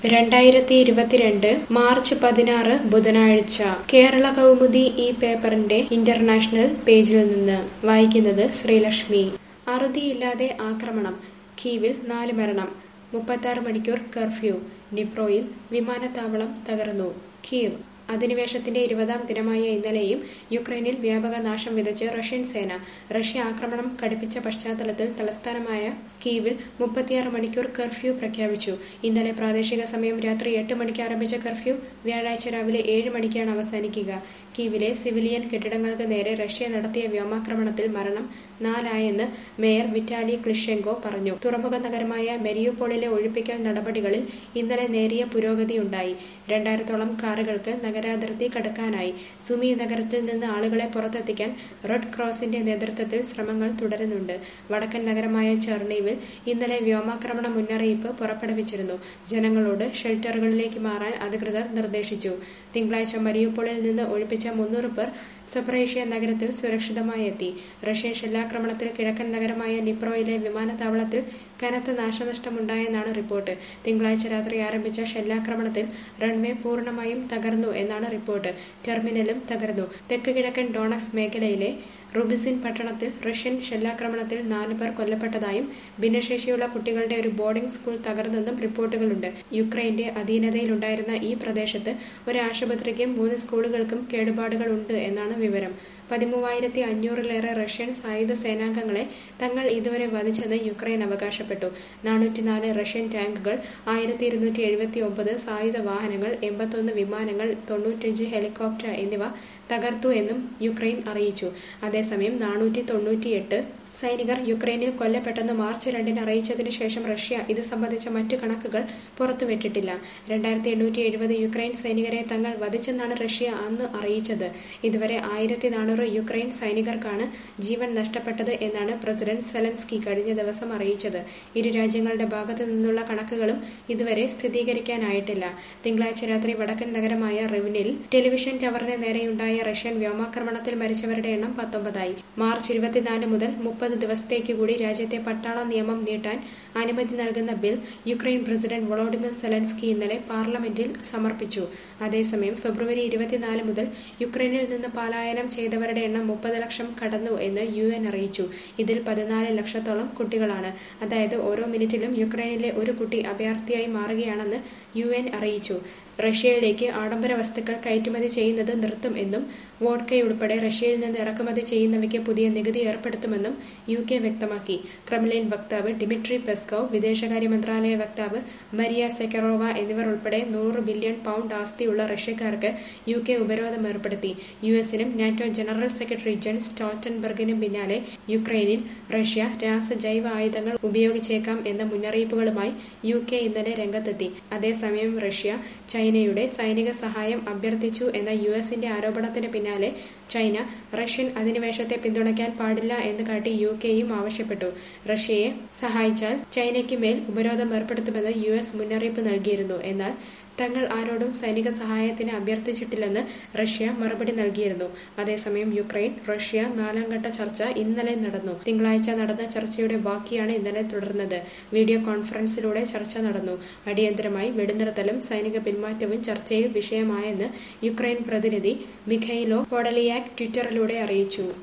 രണ്ടായിരത്തി ഇരുപത്തിരണ്ട് മാർച്ച് പതിനാറ് ബുധനാഴ്ച കേരള കൗമുദി ഈ പേപ്പറിന്റെ ഇന്റർനാഷണൽ പേജിൽ നിന്ന് വായിക്കുന്നത് ശ്രീലക്ഷ്മി അറുതിയില്ലാതെ ആക്രമണം കീവിൽ നാല് മരണം മുപ്പത്താറ് മണിക്കൂർ കർഫ്യൂ നിപ്രോയിൽ വിമാനത്താവളം തകർന്നു കീവ് അധിനിവേശത്തിന്റെ ഇരുപതാം ദിനമായ ഇന്നലെയും യുക്രൈനിൽ വ്യാപക നാശം വിതച്ച് റഷ്യൻ സേന റഷ്യ ആക്രമണം കടുപ്പിച്ച പശ്ചാത്തലത്തിൽ തലസ്ഥാനമായ കീവിൽ മുപ്പത്തിയാറ് മണിക്കൂർ കർഫ്യൂ പ്രഖ്യാപിച്ചു ഇന്നലെ പ്രാദേശിക സമയം രാത്രി എട്ട് മണിക്ക് ആരംഭിച്ച കർഫ്യൂ വ്യാഴാഴ്ച രാവിലെ ഏഴ് മണിക്കാണ് അവസാനിക്കുക കീവിലെ സിവിലിയൻ കെട്ടിടങ്ങൾക്ക് നേരെ റഷ്യ നടത്തിയ വ്യോമാക്രമണത്തിൽ മരണം നാലായെന്ന് മേയർ വിറ്റാലി ക്ലിഷെങ്കോ പറഞ്ഞു തുറമുഖ നഗരമായ മെരിയുപോളിലെ ഒഴിപ്പിക്കൽ നടപടികളിൽ ഇന്നലെ നേരിയ പുരോഗതിയുണ്ടായി രണ്ടായിരത്തോളം കാറുകൾക്ക് നഗരാതിർത്തി കടക്കാനായി സുമി നഗരത്തിൽ നിന്ന് ആളുകളെ പുറത്തെത്തിക്കാൻ റെഡ് ക്രോസിന്റെ നേതൃത്വത്തിൽ ശ്രമങ്ങൾ തുടരുന്നുണ്ട് വടക്കൻ നഗരമായ ചെർണീവിൽ ഇന്നലെ വ്യോമാക്രമണ മുന്നറിയിപ്പ് പുറപ്പെടുവിച്ചിരുന്നു ജനങ്ങളോട് ഷെൽട്ടറുകളിലേക്ക് മാറാൻ അധികൃതർ നിർദ്ദേശിച്ചു തിങ്കളാഴ്ച മരിയുപോളിൽ നിന്ന് ഒഴിപ്പിച്ച മുന്നൂറ് പേർ സപ്രേഷ്യ നഗരത്തിൽ സുരക്ഷിതമായി എത്തി റഷ്യൻ ഷെല്ലാക്രമണത്തിൽ കിഴക്കൻ നഗരമായ നിപ്രോയിലെ വിമാനത്താവളത്തിൽ കനത്ത നാശനഷ്ടമുണ്ടായെന്നാണ് റിപ്പോർട്ട് തിങ്കളാഴ്ച രാത്രി ആരംഭിച്ച ഷെല്ലാക്രമണത്തിൽ റൺവേ പൂർണ്ണമായും തകർന്നു എന്നാണ് റിപ്പോർട്ട് ടെർമിനലും തകർന്നു തെക്ക് കിഴക്കൻ ഡോണസ് മേഖലയിലെ റുബിസിൻ പട്ടണത്തിൽ റഷ്യൻ ഷെല്ലാക്രമണത്തിൽ നാല് പേർ കൊല്ലപ്പെട്ടതായും ഭിന്നശേഷിയുള്ള കുട്ടികളുടെ ഒരു ബോർഡിംഗ് സ്കൂൾ തകർന്നെന്നും റിപ്പോർട്ടുകളുണ്ട് യുക്രൈന്റെ അധീനതയിലുണ്ടായിരുന്ന ഈ പ്രദേശത്ത് ഒരു ആശുപത്രിക്കും മൂന്ന് സ്കൂളുകൾക്കും കേടുപാടുകൾ ഉണ്ട് എന്നാണ് വിവരം പതിമൂവായിരത്തി അഞ്ഞൂറിലേറെ റഷ്യൻ സായുധ സേനാംഗങ്ങളെ തങ്ങൾ ഇതുവരെ വധിച്ചെന്ന് യുക്രൈൻ അവകാശപ്പെട്ടു നാനൂറ്റിനാല് റഷ്യൻ ടാങ്കുകൾ ആയിരത്തി ഇരുന്നൂറ്റി എഴുപത്തി ഒമ്പത് സായുധ വാഹനങ്ങൾ എൺപത്തൊന്ന് വിമാനങ്ങൾ തൊണ്ണൂറ്റഞ്ച് ഹെലികോപ്റ്റർ എന്നിവ തകർത്തു എന്നും യുക്രൈൻ അറിയിച്ചു അതേസമയം നാനൂറ്റി തൊണ്ണൂറ്റിയെട്ട് സൈനികർ യുക്രൈനിൽ കൊല്ലപ്പെട്ടെന്ന് മാർച്ച് രണ്ടിന് അറിയിച്ചതിനു ശേഷം റഷ്യ ഇത് സംബന്ധിച്ച മറ്റു കണക്കുകൾ പുറത്തുവിട്ടിട്ടില്ല രണ്ടായിരത്തി എണ്ണൂറ്റി എഴുപത് യുക്രൈൻ സൈനികരെ തങ്ങൾ വധിച്ചെന്നാണ് റഷ്യ അന്ന് അറിയിച്ചത് ഇതുവരെ ആയിരത്തി നാനൂറ് യുക്രൈൻ സൈനികർക്കാണ് ജീവൻ നഷ്ടപ്പെട്ടത് എന്നാണ് പ്രസിഡന്റ് സെലൻസ്കി കഴിഞ്ഞ ദിവസം അറിയിച്ചത് ഇരു രാജ്യങ്ങളുടെ ഭാഗത്തു നിന്നുള്ള കണക്കുകളും ഇതുവരെ സ്ഥിരീകരിക്കാനായിട്ടില്ല തിങ്കളാഴ്ച രാത്രി വടക്കൻ നഗരമായ റിവിനിൽ ടെലിവിഷൻ ടവറിന് നേരെയുണ്ടായ റഷ്യൻ വ്യോമാക്രമണത്തിൽ മരിച്ചവരുടെ എണ്ണം പത്തൊമ്പതായി മാർച്ച് ഇരുപത്തിനാല് മുതൽ മുപ്പത് ദിവസത്തേക്ക് കൂടി രാജ്യത്തെ പട്ടാള നിയമം നീട്ടാൻ അനുമതി നൽകുന്ന bill Ukraine president Volodymyr Zelensky ഇന്നലെ പാർലമെന്റിൽ സമർപ്പിച്ചു അതേസമയം ഫെബ്രുവരി ഇരുപത്തിനാല് മുതൽ യുക്രൈനിൽ നിന്ന് പലായനം ചെയ്തവരുടെ എണ്ണം മുപ്പത് ലക്ഷം കടന്നു എന്ന് യു എൻ അറിയിച്ചു ഇതിൽ പതിനാല് ലക്ഷത്തോളം കുട്ടികളാണ് അതായത് ഓരോ മിനിറ്റിലും യുക്രൈനിലെ ഒരു കുട്ടി അഭയാർത്ഥിയായി മാറുകയാണെന്ന് യു എൻ അറിയിച്ചു റഷ്യയിലേക്ക് ആഡംബര വസ്തുക്കൾ കയറ്റുമതി ചെയ്യുന്നത് നിർത്തും എന്നും വോഡ്കയുൾപ്പെടെ റഷ്യയിൽ നിന്ന് ഇറക്കുമതി ചെയ്യുന്നവയ്ക്ക് പുതിയ നികുതി ഏർപ്പെടുത്തുമെന്നും യു കെ വ്യക്തമാക്കി ക്രെംലിൻ വക്താവ് ഡിമിട്രി പെസ്കോവ് വിദേശകാര്യ മന്ത്രാലയ വക്താവ് മരിയ സെക്കറോവ എന്നിവർ ഉൾപ്പെടെ നൂറ് ബില്യൺ പൗണ്ട് ആസ്തിയുള്ള റഷ്യക്കാർക്ക് യു കെ ഉപരോധം ഏർപ്പെടുത്തി യു എസിനും നാറ്റോ ജനറൽ സെക്രട്ടറി ജെൻ സ്റ്റോൾട്ടൻബർഗിനും പിന്നാലെ യുക്രൈനിൽ റഷ്യ രാസജൈവ ആയുധങ്ങൾ ഉപയോഗിച്ചേക്കാം എന്ന മുന്നറിയിപ്പുകളുമായി യു കെ ഇന്നലെ രംഗത്തെത്തി അതേസമയം റഷ്യ ചൈനയുടെ സൈനിക സഹായം അഭ്യർത്ഥിച്ചു എന്ന യു എസിന്റെ ആരോപണത്തിന് പിന്നാലെ ചൈന റഷ്യൻ അധിനിവേശത്തെ പിന്തുണയ്ക്കാൻ പാടില്ല എന്ന് കാട്ടി യു കെയും ആവശ്യപ്പെട്ടു റഷ്യയെ സഹായിച്ചാൽ ചൈനയ്ക്ക് മേൽ ഉപരോധം ഏർപ്പെടുത്തുമെന്ന് യു എസ് മുന്നറിയിപ്പ് നൽകിയിരുന്നു എന്നാൽ തങ്ങൾ ആരോടും സൈനിക സഹായത്തിന് അഭ്യർത്ഥിച്ചിട്ടില്ലെന്ന് റഷ്യ മറുപടി നൽകിയിരുന്നു അതേസമയം യുക്രൈൻ റഷ്യ നാലാം ഘട്ട ചർച്ച ഇന്നലെ നടന്നു തിങ്കളാഴ്ച നടന്ന ചർച്ചയുടെ ബാക്കിയാണ് ഇന്നലെ തുടർന്നത് വീഡിയോ കോൺഫറൻസിലൂടെ ചർച്ച നടന്നു അടിയന്തരമായി വെടിനിർത്തലും സൈനിക പിന്മാറ്റവും ചർച്ചയിൽ വിഷയമായെന്ന് യുക്രൈൻ പ്രതിനിധി മിഖൈലോ പൊഡലിയാക് ട്വിറ്ററിലൂടെ അറിയിച്ചു